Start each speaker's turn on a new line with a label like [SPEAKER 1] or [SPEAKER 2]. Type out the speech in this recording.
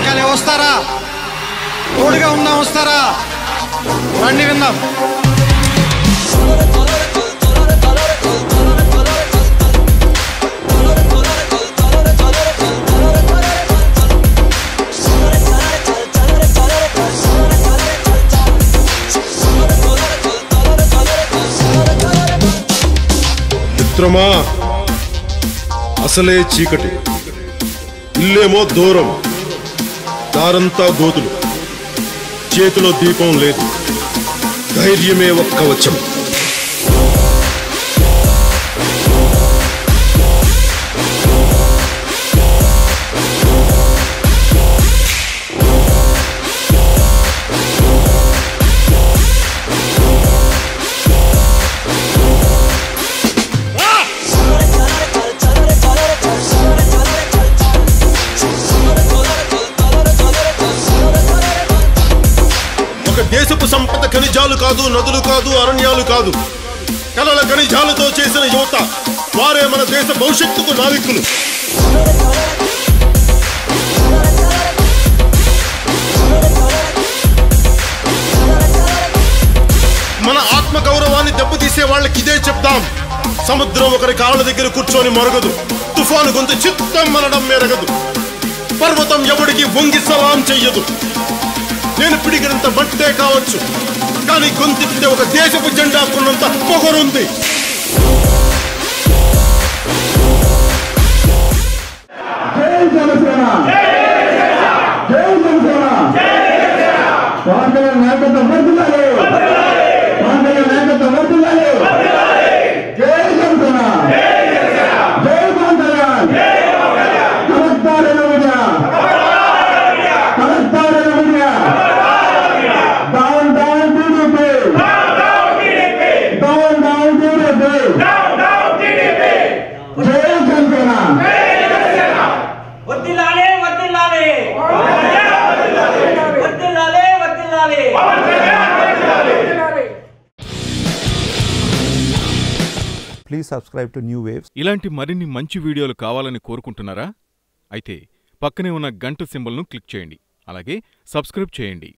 [SPEAKER 1] వెనకాలే వస్తారా తోడుగా ఉందాం వస్తారా రండి విందాం
[SPEAKER 2] మిత్రమా అసలే చీకటి ఇల్లేమో దూరం దారంతా గోతులు చేతిలో దీపం లేదు ధైర్యమే ఒక్క వచ్చం ఒక దేశపు సంపద ఖనిజాలు కాదు నదులు కాదు అరణ్యాలు కాదు కలల ఖనిజాలతో చేసిన యువత వారే మన దేశ భవిష్యత్తుకు నావికులు మన ఆత్మ గౌరవాన్ని దెబ్బతీసే వాళ్ళకి ఇదే చెప్దాం సముద్రం ఒకరి కాళ్ళ దగ్గర కూర్చొని మరగదు తుఫాను గొంతు చిత్తం మనడం మెరగదు పర్వతం ఎవడికి వంగి సలాం చెయ్యదు నేను పిడిగినంత మట్టే కావచ్చు కానీ గొంతెత్తితే ఒక దేశపు జెండా కొన్నంత పొగరుంది
[SPEAKER 3] జై జనసేన జై జనసేన పవన్ కళ్యాణ్ నాయకత్వం వర్తిల్లాలి పవన్ కళ్యాణ్ నాయకత్వం వర్తిల్లాలి జై జనసేన జై పవన్ కళ్యాణ్ కలెక్టారైన మీడియా కలెక్టారైన media down down TDP down down TDP జై జనసేన
[SPEAKER 4] వర్దిల్లాలి వర్దిల్లాలి వర్దిల్లాలి వర్దిల్లాలి
[SPEAKER 5] Please subscribe to New Waves.
[SPEAKER 6] ఇలాంటి మరిన్ని మంచి వీడియోలు కావాలని కోరుకుంటున్నారా అయితే పక్కనే ఉన్న గంట సింబల్ను క్లిక్ చేయండి అలాగే సబ్స్క్రైబ్ చేయండి